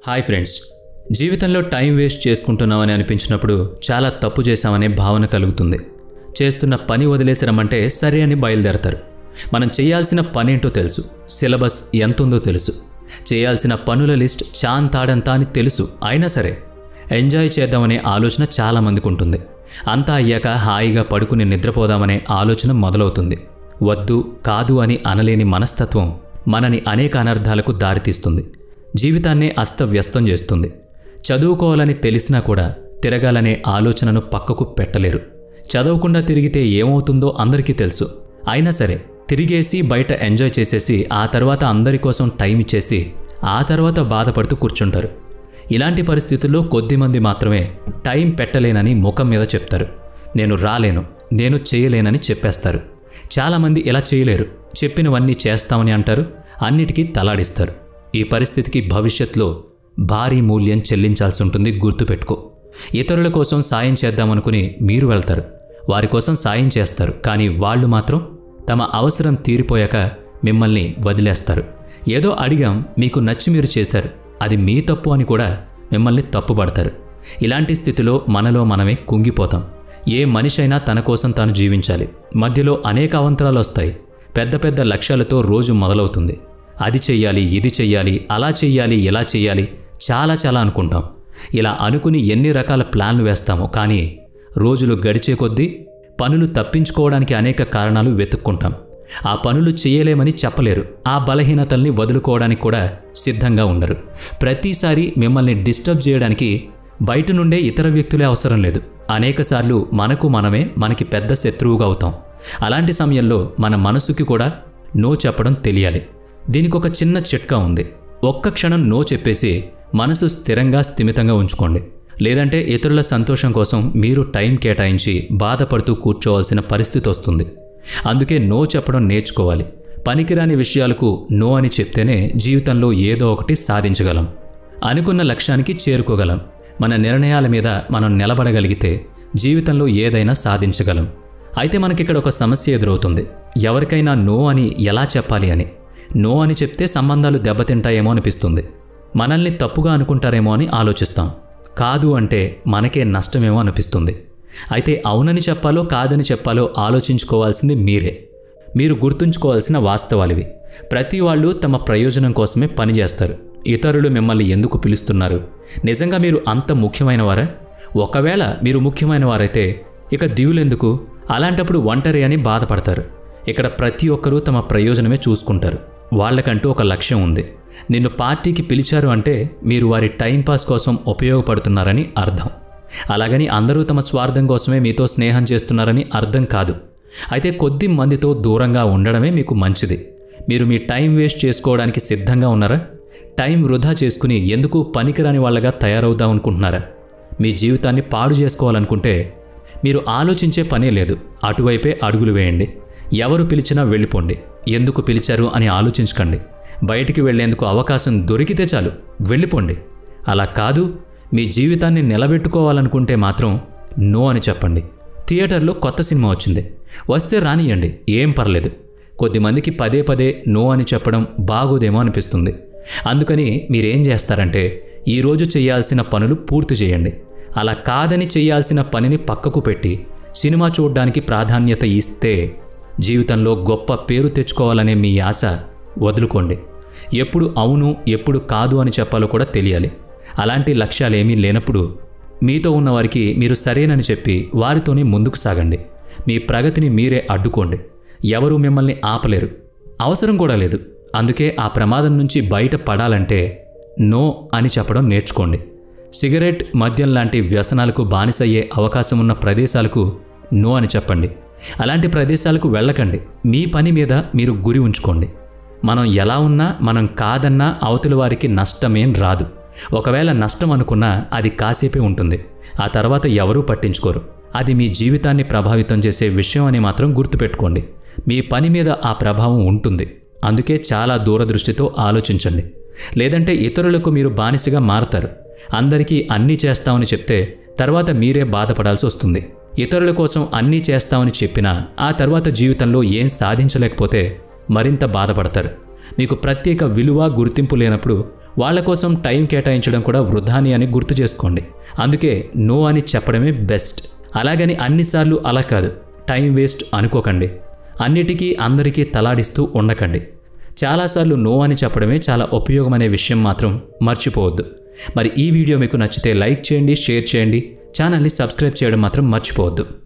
hi friends జీవితంలో time waste చేసుకుంటున్నామని అనిపించినప్పుడు చాలా తప్పు చేశామనే భావన కలుగుతుంది చేస్తున్న పని వదిలేసి రమ్మంటే సరే అని బయలుదేరతారు మనం చేయాల్సిన పనేంటో తెలుసు సిలబస్ ఎంతుందో తెలుసు చేయాల్సిన పనుల లిస్ట్ చాంతాడంతా అని తెలుసు అయినా సరే ఎంజాయ్ చేద్దామనే ఆలోచన చాలామందికి ఉంటుంది అంతా అయ్యాక హాయిగా పడుకుని నిద్రపోదామనే ఆలోచన మొదలవుతుంది వద్దు కాదు అని అనలేని మనస్తత్వం మనని అనేక అనర్థాలకు దారితీస్తుంది జీవితాన్నే అస్తవ్యస్తం చేస్తుంది చదువుకోవాలని తెలిసినా కూడా తిరగాలనే ఆలోచనను పక్కకు పెట్టలేరు చదవకుండా తిరిగితే ఏమవుతుందో అందరికీ తెలుసు అయినా సరే తిరిగేసి బయట ఎంజాయ్ చేసేసి ఆ తర్వాత అందరి కోసం టైం ఇచ్చేసి ఆ తర్వాత బాధపడుతూ కూర్చుంటారు ఇలాంటి పరిస్థితుల్లో కొద్దిమంది మాత్రమే టైం పెట్టలేనని ముఖం మీద చెప్తారు నేను రాలేను నేను చేయలేనని చెప్పేస్తారు చాలామంది ఇలా చేయలేరు చెప్పినవన్నీ చేస్తామని అంటారు అన్నిటికీ తలాడిస్తారు ఈ పరిస్థితికి భవిష్యత్తులో భారీ మూల్యం చెల్లించాల్సి ఉంటుంది గుర్తుపెట్టుకో ఇతరుల కోసం సాయం చేద్దామనుకుని మీరు వెళ్తారు వారి కోసం సాయం చేస్తారు కానీ వాళ్ళు మాత్రం తమ అవసరం తీరిపోయాక మిమ్మల్ని వదిలేస్తారు ఏదో అడిగాం మీకు నచ్చి మీరు చేశారు అది మీ తప్పు అని కూడా మిమ్మల్ని తప్పుపడతారు ఇలాంటి స్థితిలో మనలో మనమే కుంగిపోతాం ఏ మనిషైనా తన కోసం తాను జీవించాలి మధ్యలో అనేక అవంతరాలు వస్తాయి పెద్ద పెద్ద లక్ష్యాలతో రోజు మొదలవుతుంది అది చెయ్యాలి ఇది చెయ్యాలి అలా చెయ్యాలి ఇలా చెయ్యాలి చాలా చాలా అనుకుంటాం ఇలా అనుకుని ఎన్ని రకాల ప్లాన్లు వేస్తామో కానీ రోజులు గడిచే కొద్దీ పనులు తప్పించుకోవడానికి అనేక కారణాలు వెతుక్కుంటాం ఆ పనులు చేయలేమని చెప్పలేరు ఆ బలహీనతల్ని వదులుకోవడానికి కూడా సిద్ధంగా ఉండరు ప్రతిసారి మిమ్మల్ని డిస్టర్బ్ చేయడానికి బయట నుండే ఇతర వ్యక్తులే అవసరం లేదు అనేకసార్లు మనకు మనమే మనకి పెద్ద శత్రువుగా అవుతాం అలాంటి సమయంలో మన మనసుకి కూడా నో చెప్పడం తెలియాలి దీనికి ఒక చిన్న చిట్కా ఉంది ఒక్క క్షణం నో చెప్పేసి మనసు స్థిరంగా స్థిమితంగా ఉంచుకోండి లేదంటే ఇతరుల సంతోషం కోసం మీరు టైం కేటాయించి బాధపడుతూ కూర్చోవాల్సిన పరిస్థితి వస్తుంది అందుకే నో చెప్పడం నేర్చుకోవాలి పనికిరాని విషయాలకు నో అని చెప్తేనే జీవితంలో ఏదో ఒకటి సాధించగలం అనుకున్న లక్ష్యానికి చేరుకోగలం మన నిర్ణయాల మీద మనం నిలబడగలిగితే జీవితంలో ఏదైనా సాధించగలం అయితే మనకిక్కడ ఒక సమస్య ఎదురవుతుంది ఎవరికైనా నో అని ఎలా చెప్పాలి అని నో అని చెప్తే సంబంధాలు దెబ్బతింటాయేమో అనిపిస్తుంది మనల్ని తప్పుగా అనుకుంటారేమో అని ఆలోచిస్తాం కాదు అంటే మనకే నష్టమేమో అనిపిస్తుంది అయితే అవునని చెప్పాలో కాదని చెప్పాలో ఆలోచించుకోవాల్సింది మీరే మీరు గుర్తుంచుకోవాల్సిన వాస్తవాలివి ప్రతి వాళ్ళు తమ ప్రయోజనం కోసమే పనిచేస్తారు ఇతరులు మిమ్మల్ని ఎందుకు పిలుస్తున్నారు నిజంగా మీరు అంత ముఖ్యమైన వారా ఒకవేళ మీరు ముఖ్యమైన వారైతే ఇక దిగులెందుకు అలాంటప్పుడు ఒంటరి అని బాధపడతారు ఇక్కడ ప్రతి ఒక్కరూ తమ ప్రయోజనమే చూసుకుంటారు వాళ్ళకంటూ ఒక లక్ష్యం ఉంది నిన్ను పార్టీకి పిలిచారు అంటే మీరు వారి టైంపాస్ కోసం ఉపయోగపడుతున్నారని అర్థం అలాగని అందరూ తమ స్వార్థం కోసమే మీతో స్నేహం చేస్తున్నారని అర్థం కాదు అయితే కొద్ది మందితో దూరంగా ఉండడమే మీకు మంచిది మీరు మీ టైం వేస్ట్ చేసుకోవడానికి సిద్ధంగా ఉన్నారా టైం వృధా చేసుకుని ఎందుకు పనికిరాని వాళ్ళగా తయారవుదాం అనుకుంటున్నారా మీ జీవితాన్ని పాడు చేసుకోవాలనుకుంటే మీరు ఆలోచించే పనే లేదు అటువైపే అడుగులు వేయండి ఎవరు పిలిచినా వెళ్ళిపోండి ఎందుకు పిలిచారు అని ఆలోచించకండి బయటికి వెళ్లేందుకు అవకాశం దొరికితే చాలు వెళ్ళిపోండి అలా కాదు మీ జీవితాన్ని నిలబెట్టుకోవాలనుకుంటే మాత్రం నో అని చెప్పండి థియేటర్లో కొత్త సినిమా వచ్చింది వస్తే రానియండి ఏం పర్లేదు కొద్దిమందికి పదే పదే నో అని చెప్పడం బాగోదేమో అనిపిస్తుంది అందుకని మీరేం చేస్తారంటే ఈరోజు చేయాల్సిన పనులు పూర్తి చేయండి అలా కాదని చేయాల్సిన పనిని పక్కకు పెట్టి సినిమా చూడడానికి ప్రాధాన్యత ఇస్తే జీవితంలో గొప్ప పేరు తెచ్చుకోవాలనే మీ ఆశ వదులుకోండి ఎప్పుడు అవును ఎప్పుడు కాదు అని చెప్పాలో కూడా తెలియాలి అలాంటి లక్ష్యాలేమీ లేనప్పుడు మీతో ఉన్నవారికి మీరు సరేనని చెప్పి వారితోనే ముందుకు సాగండి మీ ప్రగతిని మీరే అడ్డుకోండి ఎవరూ మిమ్మల్ని ఆపలేరు అవసరం కూడా లేదు అందుకే ఆ ప్రమాదం నుంచి బయట పడాలంటే నో అని చెప్పడం నేర్చుకోండి సిగరెట్ మద్యం లాంటి వ్యసనాలకు బానిసయ్యే అవకాశం ఉన్న ప్రదేశాలకు నో అని చెప్పండి అలాంటి ప్రదేశాలకు వెళ్ళకండి మీ పని మీద మీరు గురి ఉంచుకోండి మనం ఎలా ఉన్నా మనం కాదన్నా అవతలి వారికి నష్టమేం రాదు ఒకవేళ నష్టం అనుకున్నా అది కాసేపే ఉంటుంది ఆ తర్వాత ఎవరూ పట్టించుకోరు అది మీ జీవితాన్ని ప్రభావితం చేసే విషయం అని మాత్రం గుర్తుపెట్టుకోండి మీ పని మీద ఆ ప్రభావం ఉంటుంది అందుకే చాలా దూరదృష్టితో ఆలోచించండి లేదంటే ఇతరులకు మీరు బానిసగా మారతారు అందరికీ అన్నీ చేస్తామని చెప్తే తర్వాత మీరే బాధపడాల్సి వస్తుంది ఇతరుల కోసం అన్నీ చేస్తామని చెప్పినా ఆ తర్వాత జీవితంలో ఏం సాధించలేకపోతే మరింత బాధపడతారు మీకు ప్రత్యేక విలువ గుర్తింపు లేనప్పుడు వాళ్ళ కోసం టైం కేటాయించడం కూడా వృధాని అని గుర్తు చేసుకోండి అందుకే నో అని చెప్పడమే బెస్ట్ అలాగని అన్నిసార్లు అలా కాదు టైం వేస్ట్ అనుకోకండి అన్నిటికీ అందరికీ తలాడిస్తూ ఉండకండి చాలాసార్లు నో అని చెప్పడమే చాలా ఉపయోగం అనే విషయం మాత్రం మర్చిపోవద్దు మరి ఈ వీడియో మీకు నచ్చితే లైక్ చేయండి షేర్ చేయండి ఛానల్ని సబ్స్క్రైబ్ చేయడం మాత్రం మర్చిపోవద్దు